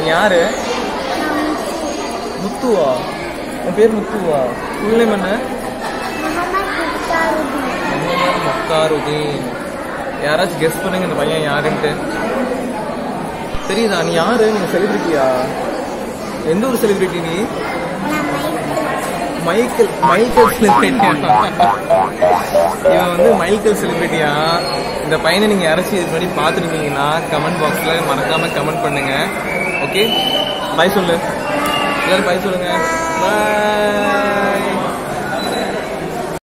யாரு முத்துவா உன் பேர் முத்துவா ஃபுல் நேம் என்ன முகமது முக்தாருதீன் யாராச்சும் கெஸ் பண்ணுங்க இந்த பையன் யாருன்ட்டு தெரியுதா நீ யாரு நீ செலிபிரிட்டியா எந்த ஒரு செலிபிரிட்டி நீ மைக்கேல் மைக்கேல் செலிபிரிட்டியா இவன் வந்து மைக்கேல் செலிபிரிட்டியா இந்த பையனை நீங்க யாராச்சும் இது பண்ணி பார்த்துருந்தீங்கன்னா கமெண்ட் பாக்ஸ்ல மறக்காம கமெண்ட் பண்ணுங்க ஓகே பை சொல்லு எல்லாரும் பை சொல்லுங்க பை